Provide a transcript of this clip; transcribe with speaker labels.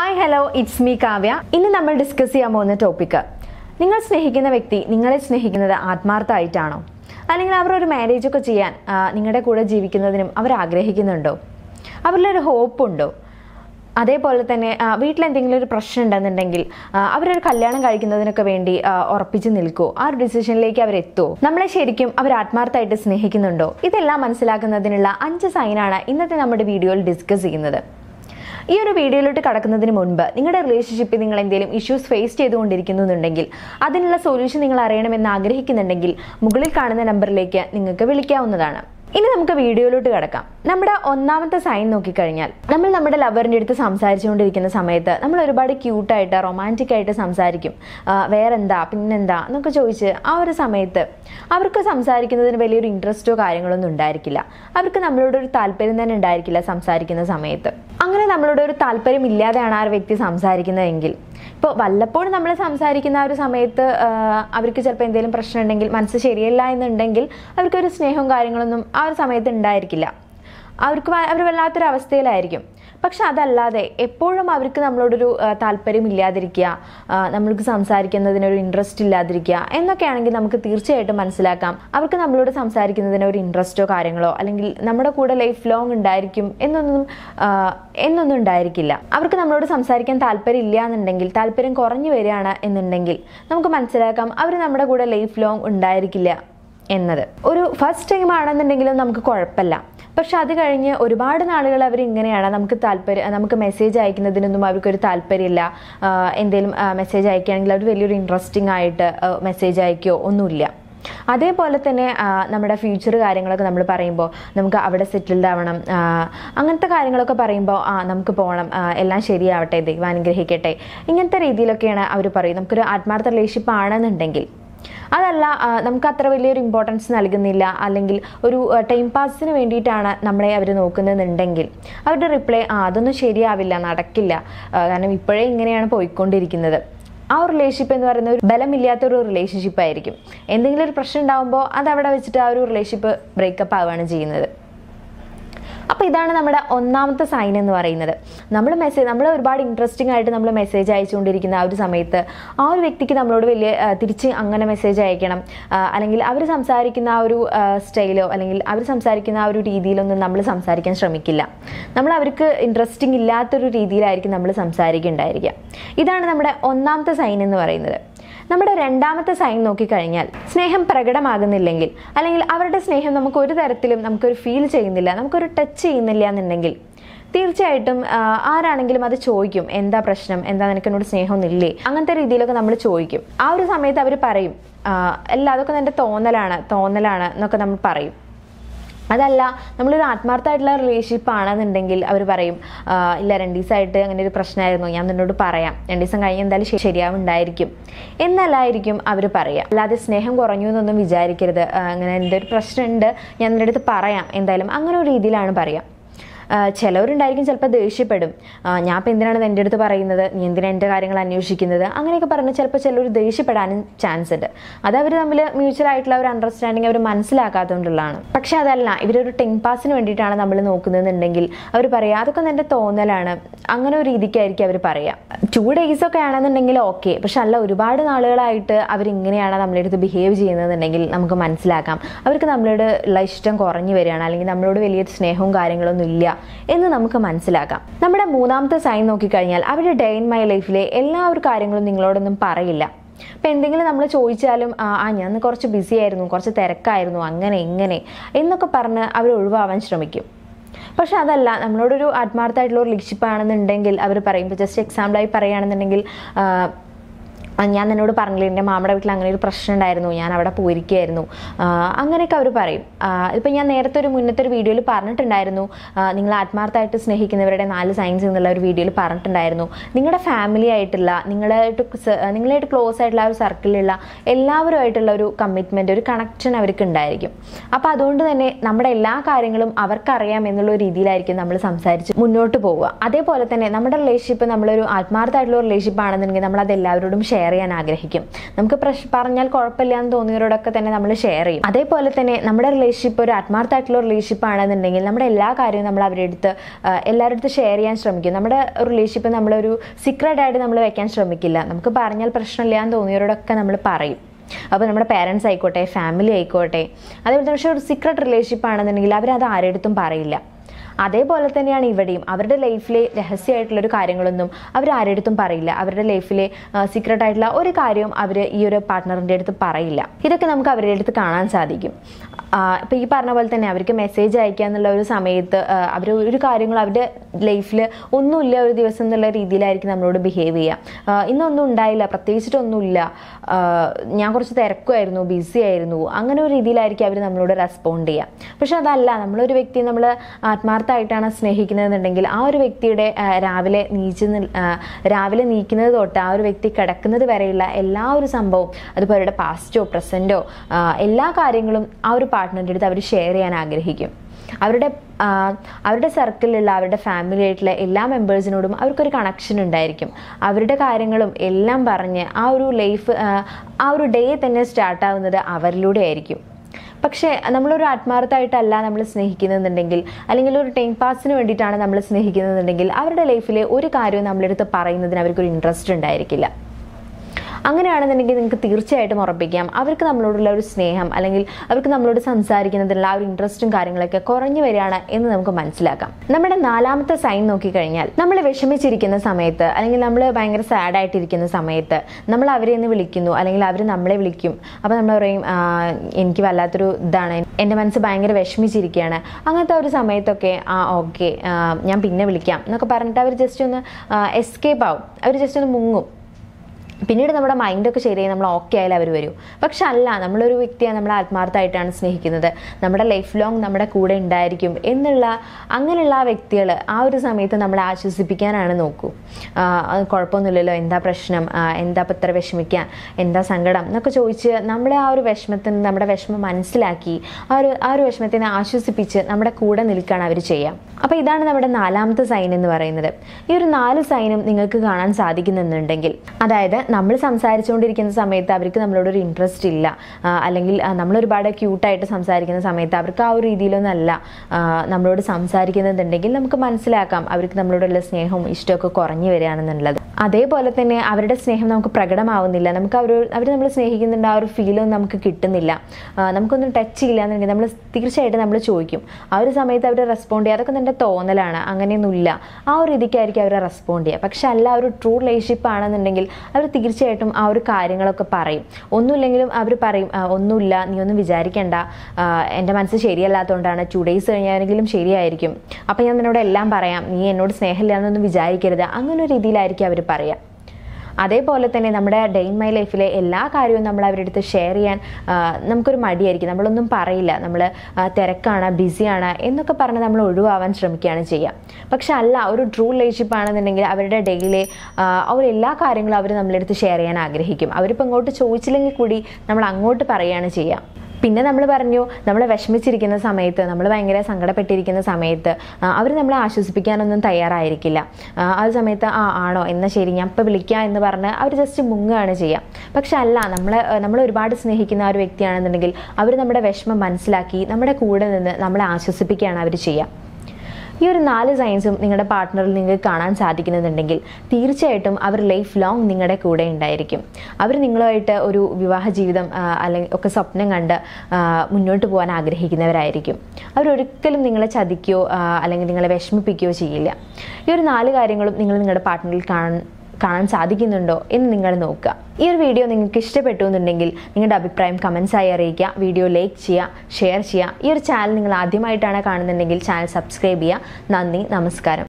Speaker 1: hi hello it's me Kavya ഇന്ന് നമ്മൾ discuss ചെയ്യാൻ പോകുന്ന ടോപ്പിക്ക് നിങ്ങൾ സ്നേഹിക്കുന്ന വ്യക്തി നിങ്ങളെ സ്നേഹിക്കുന്നത് ആത്മാർത്ഥമായിട്ടാണോ അല്ലെങ്കിൽ അവർ ഒരു മാരേജ് ഒക്കെ ചെയ്യാൻ ആ, നിങ്ങളുടെ കൂടെ ജീവിക്കുന്നതിനും അവർ ആഗ്രഹിക്കുന്നുണ്ടോ അവരിലൊരു ഹോപ്പ് ഉണ്ടോ അതേപോലെ തന്നെ ആ, വീട്ടിലെന്തെങ്കിലും ഒരു പ്രശ്നം ഉണ്ടെന്നുണ്ടെങ്കിൽ ആ, അവരൊരു കല്യാണം കഴിക്കുന്നതിനൊക്കെ വേണ്ടി ആ, ഉറപ്പിച്ച് നിൽക്കുമോ ആ ഒരു ഡിസിഷനിലേക്ക് അവരെത്തുമോ നമ്മളെ ശരിക്കും അവർ ആത്മാർത്ഥമായിട്ട് സ്നേഹിക്കുന്നുണ്ടോ ഇതെല്ലാം മനസ്സിലാക്കുന്നതിനുള്ള അഞ്ച് സൈനാണ് ഇന്നത്തെ നമ്മുടെ വീഡിയോയിൽ ഡിസ്കസ് ചെയ്യുന്നത് ഈ ഒരു വീഡിയോയിലോട്ട് കടക്കുന്നതിന് മുൻപ് നിങ്ങളുടെ റിലേഷൻഷിപ്പിൽ നിങ്ങൾ എന്തെങ്കിലും ഇഷ്യൂസ് ഫേസ് ചെയ്തുകൊണ്ടിരിക്കുന്നുണ്ടെങ്കിൽ അതിനുള്ള സൊല്യൂഷൻ നിങ്ങൾ അറിയണമെന്ന് ആഗ്രഹിക്കുന്നുണ്ടെങ്കിൽ മുകളിൽ കാണുന്ന നമ്പറിലേക്ക് നിങ്ങൾക്ക് വിളിക്കാവുന്നതാണ് ഇനി നമുക്ക് വീഡിയോയിലോട്ട് കിടക്കാം നമ്മുടെ ഒന്നാമത്തെ സൈൻ നോക്കിക്കഴിഞ്ഞാൽ നമ്മൾ നമ്മുടെ ലവറിൻ്റെ അടുത്ത് സംസാരിച്ചുകൊണ്ടിരിക്കുന്ന സമയത്ത് നമ്മൾ ഒരുപാട് ക്യൂട്ടായിട്ട് റൊമാൻറ്റിക് ആയിട്ട് സംസാരിക്കും ആ, വേറെന്താ പിന്നെന്താ എന്നൊക്കെ ചോദിച്ച് ആ ഒരു സമയത്ത് അവർക്ക് സംസാരിക്കുന്നതിന് വലിയൊരു ഇൻട്രസ്റ്റോ കാര്യങ്ങളൊന്നും ഉണ്ടായിരിക്കില്ല അവർക്ക് നമ്മളോട് ഒരു താല്പര്യം തന്നെ ഉണ്ടായിരിക്കില്ല സംസാരിക്കുന്ന സമയത്ത് അങ്ങനെ നമ്മളോട് ഒരു താല്പര്യം ഇല്ലാതെയാണ് ആ ഒരു വ്യക്തി സംസാരിക്കുന്നതെങ്കിൽ ഇപ്പോൾ വല്ലപ്പോഴും നമ്മൾ സംസാരിക്കുന്ന ആ ഒരു സമയത്ത് ആ, അവർക്ക് ചിലപ്പോൾ എന്തെങ്കിലും പ്രശ്നം ഉണ്ടെങ്കിൽ മനസ്സ് ശരിയല്ല എന്നുണ്ടെങ്കിൽ അവർക്കൊരു സ്നേഹവും കാര്യങ്ങളൊന്നും ആ ഒരു സമയത്ത് ഉണ്ടായിരിക്കില്ല അവർക്ക് വ- അവർ വല്ലാത്തൊരു അവസ്ഥയിലായിരിക്കും പക്ഷെ അതല്ലാതെ എപ്പോഴും അവർക്ക് നമ്മളോടൊരു ആ, താല്പര്യം ഇല്ലാതിരിക്കുക ആ, നമ്മൾക്ക് സംസാരിക്കുന്നതിനൊരു ഇൻട്രസ്റ്റ് ഇല്ലാതിരിക്കുക എന്നൊക്കെയാണെങ്കിൽ നമുക്ക് തീർച്ചയായിട്ടും മനസ്സിലാക്കാം അവർക്ക് നമ്മളോട് സംസാരിക്കുന്നതിന് ഒരു ഇൻട്രസ്റ്റോ കാര്യങ്ങളോ അല്ലെങ്കിൽ നമ്മുടെ കൂടെ ലൈഫ് ലോങ് ഉണ്ടായിരിക്കും എന്നൊന്നും ആ, എന്നൊന്നും ഉണ്ടായിരിക്കില്ല അവർക്ക് നമ്മളോട് സംസാരിക്കാൻ താല്പര്യം ഇല്ല എന്നുണ്ടെങ്കിൽ താല്പര്യം കുറഞ്ഞു വരികയാണ് എന്നുണ്ടെങ്കിൽ നമുക്ക് മനസ്സിലാക്കാം അവർ നമ്മുടെ കൂടെ ലൈഫ് ലോങ് ഉണ്ടായിരിക്കില്ല എന്നത് ഒരു ഫസ്റ്റ് ടൈം ആണെന്നുണ്ടെങ്കിലും നമുക്ക് കുഴപ്പമില്ല പക്ഷെ അത് കഴിഞ്ഞ് ഒരുപാട് നാളുകൾ അവർ ഇങ്ങനെയാണ് നമുക്ക് താല്പര്യം നമുക്ക് മെസ്സേജ് അയക്കുന്നതിനൊന്നും അവർക്കൊരു താല്പര്യമില്ല എന്തെങ്കിലും മെസ്സേജ് അയക്കുകയാണെങ്കിൽ അവർ വലിയൊരു ഇൻട്രസ്റ്റിംഗ് ആയിട്ട് മെസ്സേജ് അയക്കുകയോ ഒന്നുമില്ല അതേപോലെ തന്നെ ആ, നമ്മുടെ ഫ്യൂച്ചർ കാര്യങ്ങളൊക്കെ നമ്മൾ പറയുമ്പോൾ നമുക്ക് അവിടെ സെറ്റിൽഡ് ആവണം ആ, അങ്ങനത്തെ കാര്യങ്ങളൊക്കെ പറയുമ്പോൾ ആ നമുക്ക് പോകണം ആ, എല്ലാം ശരിയാവട്ടെ ദൈവം അനുഗ്രഹിക്കട്ടെ ഇങ്ങനത്തെ രീതിയിലൊക്കെയാണ് അവർ പറയും നമുക്കൊരു ആത്മാർത്ഥ റിലേഷൻഷിപ്പ് ആണെന്നുണ്ടെങ്കിൽ അതല്ല ആ, നമുക്ക് അത്ര വലിയൊരു ഇമ്പോർട്ടൻസ് നൽകുന്നില്ല അല്ലെങ്കിൽ ഒരു ടൈം പാസിന് വേണ്ടിയിട്ടാണ് നമ്മളെ അവർ നോക്കുന്നതെന്നുണ്ടെങ്കിൽ അവരുടെ റിപ്ലൈ ആ അതൊന്നും ശരിയാവില്ല നടക്കില്ല ആ, കാരണം ഇപ്പോഴേ ഇങ്ങനെയാണ് പോയിക്കൊണ്ടിരിക്കുന്നത് ആ ഒരു റിലേഷൻഷിപ്പ് എന്ന് പറയുന്ന ഒരു ബലമില്ലാത്ത ഒരു റിലേഷൻഷിപ്പ് ആയിരിക്കും എന്തെങ്കിലും ഒരു പ്രശ്നം ഉണ്ടാകുമ്പോൾ അത് അവിടെ വെച്ചിട്ട് ആ ഒരു റിലേഷൻഷിപ്പ് ബ്രേക്കപ്പ് ആവുകയാണ് ചെയ്യുന്നത് അപ്പോൾ ഇതാണ് നമ്മുടെ ഒന്നാമത്തെ സൈൻ എന്ന് പറയുന്നത് നമ്മൾ മെസ്സേജ് നമ്മൾ ഒരുപാട് ഇൻട്രസ്റ്റിംഗ് ആയിട്ട് നമ്മൾ മെസ്സേജ് അയച്ചുകൊണ്ടിരിക്കുന്ന ആ ഒരു സമയത്ത് ആ ഒരു വ്യക്തിക്ക് നമ്മളോട് വലിയ ആ, തിരിച്ച് അങ്ങനെ മെസ്സേജ് അയക്കണം ആ, അല്ലെങ്കിൽ അവർ സംസാരിക്കുന്ന ആ ഒരു സ്റ്റൈലോ അല്ലെങ്കിൽ അവർ സംസാരിക്കുന്ന ആ ഒരു രീതിയിലൊന്നും നമ്മൾ സംസാരിക്കാൻ ശ്രമിക്കില്ല നമ്മൾ അവർക്ക് ഇൻട്രസ്റ്റിംഗ് ഇല്ലാത്തൊരു രീതിയിലായിരിക്കും നമ്മൾ സംസാരിക്കുന്നുണ്ടായിരിക്കുക ഇതാണ് നമ്മുടെ ഒന്നാമത്തെ സൈൻ എന്ന് പറയുന്നത് നമ്മുടെ രണ്ടാമത്തെ സൈൻ നോക്കിക്കഴിഞ്ഞാൽ സ്നേഹം പ്രകടമാകുന്നില്ലെങ്കിൽ അല്ലെങ്കിൽ അവരുടെ സ്നേഹം നമുക്ക് ഒരു തരത്തിലും നമുക്കൊരു ഫീൽ ചെയ്യുന്നില്ല നമുക്കൊരു ടച്ച് ചെയ്യുന്നില്ല എന്നുണ്ടെങ്കിൽ തീർച്ചയായിട്ടും ആ, ആരാണെങ്കിലും അത് ചോദിക്കും എന്താ പ്രശ്നം എന്താ നിനക്ക് എന്നോട് സ്നേഹമൊന്നുമില്ലേ അങ്ങനത്തെ രീതിയിലൊക്കെ നമ്മൾ ചോദിക്കും ആ ഒരു സമയത്ത് അവർ പറയും ആ, അല്ല അതൊക്കെ എൻ്റെ തോന്നലാണ് തോന്നലാണ് എന്നൊക്കെ നമ്മൾ പറയും അതല്ല നമ്മളൊരു ആത്മാർത്ഥമായിട്ടുള്ള റിലേഷൻഷിപ്പ് ആണെന്നുണ്ടെങ്കിൽ അവർ പറയും "ആ, ഇല്ല രണ്ട് ദിവസമായിട്ട് അങ്ങനെ ഒരു പ്രശ്നമായിരുന്നു ഞാൻ നിന്നോട് പറയാം രണ്ട് ദിവസം കഴിഞ്ഞ് എന്തായാലും ശ- ശരിയാവുണ്ടായിരിക്കും എന്നല്ലായിരിക്കും അവർ പറയുക അല്ലാതെ സ്നേഹം കുറഞ്ഞു എന്നൊന്നും വിചാരിക്കരുത് ആ, അങ്ങനെ എൻ്റെ ഒരു പ്രശ്നമുണ്ട് ഞാൻ നിൻ്റെ അടുത്ത് പറയാം എന്തായാലും അങ്ങനെ ഒരു രീതിയിലാണ് പറയുക ആ, ചിലവരുണ്ടായിരിക്കും ചിലപ്പോൾ ദേഷ്യപ്പെടും ആ, ഞാൻ ഇപ്പം എന്തിനാണ് എൻ്റെ അടുത്ത് പറയുന്നത് നീ എന്തിനാ എൻ്റെ കാര്യങ്ങൾ അന്വേഷിക്കുന്നത് അങ്ങനെയൊക്കെ പറഞ്ഞ് ചിലപ്പോൾ ചിലർ ദേഷ്യപ്പെടാനും ചാൻസ് ഉണ്ട് അത് അവർ തമ്മിൽ മ്യൂച്വൽ ആയിട്ടുള്ള ഒരു അണ്ടർസ്റ്റാൻഡിങ് അവർ മനസ്സിലാക്കാത്തതുകൊണ്ടുള്ളതാണ് പക്ഷെ അതല്ല ഇവരൊരു ടൈം പാസിന് വേണ്ടിയിട്ടാണ് നമ്മൾ നോക്കുന്നതെന്നുണ്ടെങ്കിൽ അവർ പറയുക അതൊക്കെ എൻ്റെ തോന്നലാണ് അങ്ങനെ ഒരു രീതിക്കായിരിക്കും അവർ പറയുക ടു ഡേയ്സ് ഒക്കെ ആണെന്നുണ്ടെങ്കിൽ ഓക്കെ പക്ഷെ അല്ല ഒരുപാട് നാളുകളായിട്ട് അവരിങ്ങനെയാണ് നമ്മളെ അടുത്ത് ബിഹേവ് ചെയ്യുന്നതെന്നുണ്ടെങ്കിൽ നമുക്ക് മനസ്സിലാക്കാം അവർക്ക് നമ്മളോട് ഉള്ള ഇഷ്ടം കുറഞ്ഞു വരികയാണ് അല്ലെങ്കിൽ നമ്മളോട് വലിയ സ്നേഹവും കാര്യങ്ങളൊന്നും ഇല്ല എന്ന് നമുക്ക് മനസ്സിലാക്കാം നമ്മുടെ മൂന്നാമത്തെ സൈൻ നോക്കിക്കഴിഞ്ഞാൽ അവരുടെ ഡേ ഇൻ മൈ ലൈഫിലെ എല്ലാ ഒരു കാര്യങ്ങളും നിങ്ങളോടൊന്നും പറയില്ല ഇപ്പം എന്തെങ്കിലും നമ്മൾ ചോദിച്ചാലും ആ ആ, ഞാൻ ഇന്ന് കുറച്ച് ബിസി ആയിരുന്നു കുറച്ച് തിരക്കായിരുന്നു അങ്ങനെ ഇങ്ങനെ എന്നൊക്കെ പറഞ്ഞ് അവർ ഒഴിവാവാൻ ശ്രമിക്കും പക്ഷെ അതല്ല നമ്മളോടൊരു ആത്മാർത്ഥമായിട്ടുള്ള ഒരു റിലേഷൻഷിപ്പ് ആണെന്നുണ്ടെങ്കിൽ അവർ പറയും ഇപ്പോൾ ജസ്റ്റ് എക്സാമ്പിളായി പറയുകയാണെന്നുണ്ടെങ്കിൽ ആ, ആ, ഞാൻ നിന്നോട് പറഞ്ഞില്ലേ എൻ്റെ മാമയുടെ വീട്ടിൽ അങ്ങനെ ഒരു പ്രശ്നം ഉണ്ടായിരുന്നു ഞാൻ അവിടെ പോയിരിക്കുകയായിരുന്നു ആ, അങ്ങനെയൊക്കെ അവർ പറയും ഇപ്പം ഞാൻ നേരത്തെ ഒരു മുന്നത്തെ ഒരു വീഡിയോയിൽ പറഞ്ഞിട്ടുണ്ടായിരുന്നു ആ, നിങ്ങൾ ആത്മാർത്ഥമായിട്ട് സ്നേഹിക്കുന്നവരുടെ നാല് സയൻസ് എന്നുള്ള ഒരു വീഡിയോയിൽ പറഞ്ഞിട്ടുണ്ടായിരുന്നു നിങ്ങളുടെ ഫാമിലി ആയിട്ടുള്ള നിങ്ങളായിട്ട് സ- നിങ്ങളായിട്ട് ക്ലോസ് ആയിട്ടുള്ള ആ ഒരു സർക്കിളിലുള്ള എല്ലാവരുമായിട്ടുള്ള ഒരു കമ്മിറ്റ്മെൻറ്റ് ഒരു കണക്ഷൻ അവർക്ക് ഉണ്ടായിരിക്കും അപ്പോൾ അതുകൊണ്ട് തന്നെ നമ്മുടെ എല്ലാ കാര്യങ്ങളും അവർക്കറിയാം എന്നുള്ള ഒരു രീതിയിലായിരിക്കും നമ്മൾ സംസാരിച്ച് മുന്നോട്ട് പോവുക അതേപോലെ തന്നെ നമ്മുടെ റിലേഷൻഷിപ്പ് നമ്മളൊരു ആത്മാർത്ഥമായിട്ടുള്ള റിലേഷൻഷിപ്പ് ആണെന്നുണ്ടെങ്കിൽ നമ്മൾ അത് എല്ലാവരോടും ഷെയർ ഷെയർ ചെയ്യാൻ ആഗ്രഹിക്കും നമുക്ക് പ്രശ് പറഞ്ഞാൽ കുഴപ്പമില്ല എന്ന് തോന്നിയവരോടൊക്കെ തന്നെ നമ്മൾ ഷെയർ ചെയ്യും അതേപോലെ തന്നെ നമ്മുടെ റിലേഷൻഷിപ്പ് ഒരു ആത്മാർത്ഥമായിട്ടുള്ള റിലേഷൻഷിപ്പ് ആണെന്നുണ്ടെങ്കിൽ നമ്മുടെ എല്ലാ കാര്യവും നമ്മൾ അവരുടെ അടുത്ത് ആ, എല്ലാവരുടെ അടുത്ത് ഷെയർ ചെയ്യാൻ ശ്രമിക്കും നമ്മുടെ റിലേഷൻഷിപ്പ് നമ്മളൊരു സീക്രട്ട് ആയിട്ട് നമ്മൾ വെക്കാൻ ശ്രമിക്കില്ല നമുക്ക് പറഞ്ഞാൽ പ്രശ്നമില്ല എന്ന് തോന്നിയവരോടൊക്കെ നമ്മൾ പറയും അപ്പോൾ നമ്മുടെ പേരൻസ് ആയിക്കോട്ടെ ഫാമിലി ആയിക്കോട്ടെ അതേപോലെ തന്നെ പക്ഷേ ഒരു സീക്രട്ട് റിലേഷൻഷിപ്പ് ആണെന്നുണ്ടെങ്കിൽ അവരത് ആരെടുത്തും പറയില്ല അതേപോലെ തന്നെയാണ് ഇവിടെയും അവരുടെ ലൈഫിലെ രഹസ്യമായിട്ടുള്ളൊരു കാര്യങ്ങളൊന്നും അവർ ആരെടുത്തും പറയില്ല അവരുടെ ലൈഫിലെ സീക്രട്ട് ആയിട്ടുള്ള ഒരു കാര്യവും അവർ ഈ ഒരു പാർട്ട്ണറിൻ്റെ അടുത്ത് പറയില്ല ഇതൊക്കെ നമുക്ക് അവരുടെ അടുത്ത് കാണാൻ സാധിക്കും ഇപ്പോൾ ഈ പറഞ്ഞ പോലെ തന്നെ അവർക്ക് മെസ്സേജ് അയക്കുക എന്നുള്ള ഒരു സമയത്ത് അവർ ഒരു കാര്യങ്ങൾ അവരുടെ ലൈഫിൽ ഒന്നുമില്ല ഒരു ദിവസം എന്നുള്ള രീതിയിലായിരിക്കും നമ്മളോട് ബിഹേവ് ചെയ്യുക ആ, ഇന്നൊന്നും ഉണ്ടായില്ല പ്രത്യേകിച്ചിട്ടൊന്നുമില്ല ആ, ഞാൻ കുറച്ച് തിരക്കുമായിരുന്നു ബിസി ആയിരുന്നു അങ്ങനെ ഒരു രീതിയിലായിരിക്കും അവർ നമ്മളോട് റെസ്പോണ്ട് ചെയ്യുക പക്ഷെ അതല്ല നമ്മളൊരു വ്യക്തിയെ നമ്മൾ ആത്മാർത്ഥമായിട്ടാണ് സ്നേഹിക്കുന്നതെന്നുണ്ടെങ്കിൽ ആ ഒരു വ്യക്തിയുടെ ആ, രാവിലെ നീച്ച് നിൽ- ആ, രാവിലെ നീക്കുന്നത് തൊട്ട് ആ ഒരു വ്യക്തി കിടക്കുന്നത് വരെയുള്ള എല്ലാ ഒരു സംഭവവും അതിപ്പോൾ അവരുടെ പാസ്റ്റോ പ്രസൻറ്റോ എല്ലാ കാര്യങ്ങളും ആ ഒരു പാർട്ട്ണറിൻ്റെ അടുത്ത് അവർ ഷെയർ ചെയ്യാൻ ആഗ്രഹിക്കും അവരുടെ ആ, അവരുടെ സർക്കിളിലുള്ള അവരുടെ ഫാമിലി ആയിട്ടുള്ള എല്ലാ മെമ്പേഴ്സിനോടും അവർക്കൊരു കണക്ഷൻ ഉണ്ടായിരിക്കും അവരുടെ കാര്യങ്ങളും എല്ലാം പറഞ്ഞ് ആ ഒരു ലൈഫ് ആ ഒരു ഡേ തന്നെ സ്റ്റാർട്ട് ആവുന്നത് അവരിലൂടെ ആയിരിക്കും പക്ഷേ നമ്മളൊരു ആത്മാർത്ഥമായിട്ടല്ല നമ്മൾ സ്നേഹിക്കുന്നതെന്നുണ്ടെങ്കിൽ അല്ലെങ്കിൽ ഒരു ടൈം പാസിന് വേണ്ടിയിട്ടാണ് നമ്മൾ സ്നേഹിക്കുന്നതെന്നുണ്ടെങ്കിൽ അവരുടെ ലൈഫിലെ ഒരു കാര്യവും നമ്മളെടുത്ത് പറയുന്നതിന് അവർക്കൊരു ഇൻട്രസ്റ്റ് ഉണ്ടായിരിക്കില്ല അങ്ങനെയാണെന്നുണ്ടെങ്കിൽ നിങ്ങൾക്ക് തീർച്ചയായിട്ടും ഉറപ്പിക്കാം അവർക്ക് നമ്മളോടുള്ള ഒരു സ്നേഹം അല്ലെങ്കിൽ അവർക്ക് നമ്മളോട് സംസാരിക്കുന്നതിലുള്ള ആ ഒരു ഇൻട്രസ്റ്റും കാര്യങ്ങളൊക്കെ കുറഞ്ഞു വരികയാണ് എന്ന് നമുക്ക് മനസ്സിലാക്കാം നമ്മുടെ നാലാമത്തെ സൈൻ നോക്കിക്കഴിഞ്ഞാൽ നമ്മൾ വിഷമിച്ചിരിക്കുന്ന സമയത്ത് അല്ലെങ്കിൽ നമ്മൾ ഭയങ്കര സാഡ് ആയിട്ടിരിക്കുന്ന സമയത്ത് നമ്മൾ അവരെ ഒന്ന് വിളിക്കുന്നു അല്ലെങ്കിൽ അവർ നമ്മളെ വിളിക്കും അപ്പോൾ നമ്മൾ പറയും "ആ, എനിക്ക് വല്ലാത്തൊരു ഇതാണ് എൻ്റെ മനസ്സ് ഭയങ്കര വിഷമിച്ചിരിക്കുകയാണ് അങ്ങനത്തെ ഒരു സമയത്തൊക്കെ ആ ഓക്കെ ഞാൻ പിന്നെ വിളിക്കാം എന്നൊക്കെ പറഞ്ഞിട്ട് അവർ ജസ്റ്റ് ഒന്ന് എസ്കേപ്പ് ആവും അവർ ജസ്റ്റ് ഒന്ന് മുങ്ങും പിന്നീട് നമ്മുടെ മൈൻഡൊക്കെ ശരിയായി നമ്മൾ ഓക്കെ ആയാലും അവർ വരും പക്ഷെ അല്ല നമ്മളൊരു വ്യക്തിയെ നമ്മൾ ആത്മാർത്ഥമായിട്ടാണ് സ്നേഹിക്കുന്നത് നമ്മുടെ ലൈഫ് ലോങ് നമ്മുടെ കൂടെ ഉണ്ടായിരിക്കും എന്നുള്ള അങ്ങനെയുള്ള ആ വ്യക്തികൾ ആ ഒരു സമയത്ത് നമ്മളെ ആശ്വസിപ്പിക്കാനാണ് നോക്കൂ ആ, അത് കുഴപ്പമൊന്നുമില്ലല്ലോ എന്താ പ്രശ്നം ആ, എന്താ ഇപ്പം ഇത്ര വിഷമിക്കാൻ എന്താ സങ്കടം എന്നൊക്കെ ചോദിച്ച് നമ്മളെ ആ ഒരു വിഷമത്തിന് നമ്മുടെ വിഷമം മനസ്സിലാക്കി ആ ഒരു ആ ഒരു വിഷമത്തിനെ ആശ്വസിപ്പിച്ച് നമ്മുടെ കൂടെ നിൽക്കുകയാണ് അവർ ചെയ്യാം അപ്പോൾ ഇതാണ് നമ്മുടെ നാലാമത്തെ സൈൻ എന്ന് പറയുന്നത് ഈ ഒരു നാല് സൈനും നിങ്ങൾക്ക് കാണാൻ സാധിക്കുന്നുണ്ടെങ്കിൽ അതായത് നമ്മൾ സംസാരിച്ചുകൊണ്ടിരിക്കുന്ന സമയത്ത് അവർക്ക് നമ്മളോടൊരു ഇൻട്രസ്റ്റ് ഇല്ല ആ, അല്ലെങ്കിൽ ആ, നമ്മളൊരുപാട് ക്യൂട്ടായിട്ട് സംസാരിക്കുന്ന സമയത്ത് അവർക്ക് ആ ഒരു രീതിയിലൊന്നല്ല ആ, നമ്മളോട് സംസാരിക്കുന്നുണ്ടെങ്കിൽ നമുക്ക് മനസ്സിലാക്കാം അവർക്ക് നമ്മളോടുള്ള സ്നേഹവും ഇഷ്ടമൊക്കെ കുറഞ്ഞു വരികയാണെന്നുള്ളത് അതേപോലെ തന്നെ അവരുടെ സ്നേഹം നമുക്ക് പ്രകടമാവുന്നില്ല നമുക്ക് അവർ അവർ നമ്മൾ സ്നേഹിക്കുന്നുണ്ട് ആ ഒരു ഫീലൊന്നും നമുക്ക് കിട്ടുന്നില്ല ആ, നമുക്കൊന്നും ടച്ച് ചെയ്യില്ല എന്നുണ്ടെങ്കിൽ നമ്മൾ തീർച്ചയായിട്ടും നമ്മൾ ചോദിക്കും ആ ഒരു സമയത്ത് അവർ റെസ്പോണ്ട് ചെയ്യുക അതൊക്കെ എൻ്റെ തോന്നലാണ് അങ്ങനെയൊന്നുമില്ല ആ ഒരു രീതിക്കായിരിക്കും അവർ റെസ്പോണ്ട് ചെയ്യുക പക്ഷെ അല്ല ഒരു ട്രൂ റിലേഷൻഷിപ്പ് ആണെന്നുണ്ടെങ്കിൽ അവർ തീർച്ചയായിട്ടും ആ ഒരു കാര്യങ്ങളൊക്കെ പറയും ഒന്നുമില്ലെങ്കിലും അവർ പറയും "ആ, ഒന്നുമില്ല നീ ഒന്നും വിചാരിക്കേണ്ട ആ, എൻ്റെ മനസ്സ് ശരിയല്ലാത്തതുകൊണ്ടാണ് ടു ഡേയ്സ് കഴിഞ്ഞാണെങ്കിലും ശരിയായിരിക്കും അപ്പം ഞാൻ നിന്നോട് എല്ലാം പറയാം നീ എന്നോട് സ്നേഹമില്ല എന്നൊന്നും വിചാരിക്കരുത് അങ്ങനെ ഒരു രീതിയിലായിരിക്കും അവർ പറയുക അതേപോലെ തന്നെ നമ്മുടെ ഡേ ഇൻ മൈ ലൈഫിലെ എല്ലാ കാര്യവും നമ്മൾ അവരുടെ അടുത്ത് ഷെയർ ചെയ്യാൻ ആ, നമുക്കൊരു മടിയായിരിക്കും നമ്മളൊന്നും പറയില്ല നമ്മൾ തിരക്കാണ് ബിസിയാണ് എന്നൊക്കെ പറഞ്ഞ് നമ്മൾ ഒഴിവാവാൻ ശ്രമിക്കുകയാണ് ചെയ്യുക പക്ഷെ അല്ല ഒരു ട്രൂ റിലേഷൻഷിപ്പ് ആണെന്നുണ്ടെങ്കിൽ അവരുടെ ഡെയിലി അവർ എല്ലാ കാര്യങ്ങളും അവർ നമ്മളെടുത്ത് ഷെയർ ചെയ്യാൻ ആഗ്രഹിക്കും അവരിപ്പോൾ ഇങ്ങോട്ട് ചോദിച്ചില്ലെങ്കിൽ കൂടി നമ്മൾ അങ്ങോട്ട് പറയുകയാണ് ചെയ്യുക പിന്നെ നമ്മൾ പറഞ്ഞു നമ്മൾ വിഷമിച്ചിരിക്കുന്ന സമയത്ത് നമ്മൾ ഭയങ്കര സങ്കടപ്പെട്ടിരിക്കുന്ന സമയത്ത് അവർ നമ്മളെ ആശ്വസിപ്പിക്കാനൊന്നും തയ്യാറായിരിക്കില്ല ആ ആ ഒരു സമയത്ത് ആ ആണോ എന്നാൽ ശരി ഞാൻ ഇപ്പോൾ വിളിക്കാം എന്ന് പറഞ്ഞ് അവർ ജസ്റ്റ് മുങ്ങുകയാണ് ചെയ്യുക പക്ഷെ അല്ല നമ്മളെ നമ്മൾ ഒരുപാട് സ്നേഹിക്കുന്ന ആ ഒരു വ്യക്തിയാണെന്നുണ്ടെങ്കിൽ അവർ നമ്മുടെ വിഷമം മനസ്സിലാക്കി നമ്മുടെ കൂടെ നിന്ന് നമ്മളെ ആശ്വസിപ്പിക്കുകയാണ് അവർ ചെയ്യുക ഈ ഒരു നാല് സയൻസും നിങ്ങളുടെ പാർട്ട്ണറിൽ നിങ്ങൾക്ക് കാണാൻ സാധിക്കുന്നുണ്ടെങ്കിൽ തീർച്ചയായിട്ടും അവർ ലൈഫ് ലോങ് നിങ്ങളുടെ കൂടെ ഉണ്ടായിരിക്കും അവർ നിങ്ങളുമായിട്ട് ഒരു വിവാഹ ജീവിതം ആ, അല്ലെങ്കിൽ ഒക്കെ സ്വപ്നം കണ്ട് ആ, മുന്നോട്ട് പോകാൻ ആഗ്രഹിക്കുന്നവരായിരിക്കും അവരൊരിക്കലും നിങ്ങളെ ചതിക്കുകയോ ആ, അല്ലെങ്കിൽ നിങ്ങളെ വിഷമിപ്പിക്കുകയോ ചെയ്യില്ല ഈ ഒരു നാല് കാര്യങ്ങളും നിങ്ങൾ നിങ്ങളുടെ പാർട്ട്ണറിൽ കാണാൻ കാണാൻ സാധിക്കുന്നുണ്ടോ എന്ന് നിങ്ങൾ നോക്കുക ഈ ഒരു വീഡിയോ നിങ്ങൾക്ക് ഇഷ്ടപ്പെട്ടു എന്നുണ്ടെങ്കിൽ നിങ്ങളുടെ അഭിപ്രായം കമൻസ് ആയി അറിയിക്കുക വീഡിയോ ലൈക്ക് ചെയ്യുക ഷെയർ ചെയ്യുക ഈ ഒരു ചാനൽ നിങ്ങൾ ആദ്യമായിട്ടാണ് കാണുന്നുണ്ടെങ്കിൽ ചാനൽ സബ്സ്ക്രൈബ് ചെയ്യുക നന്ദി നമസ്കാരം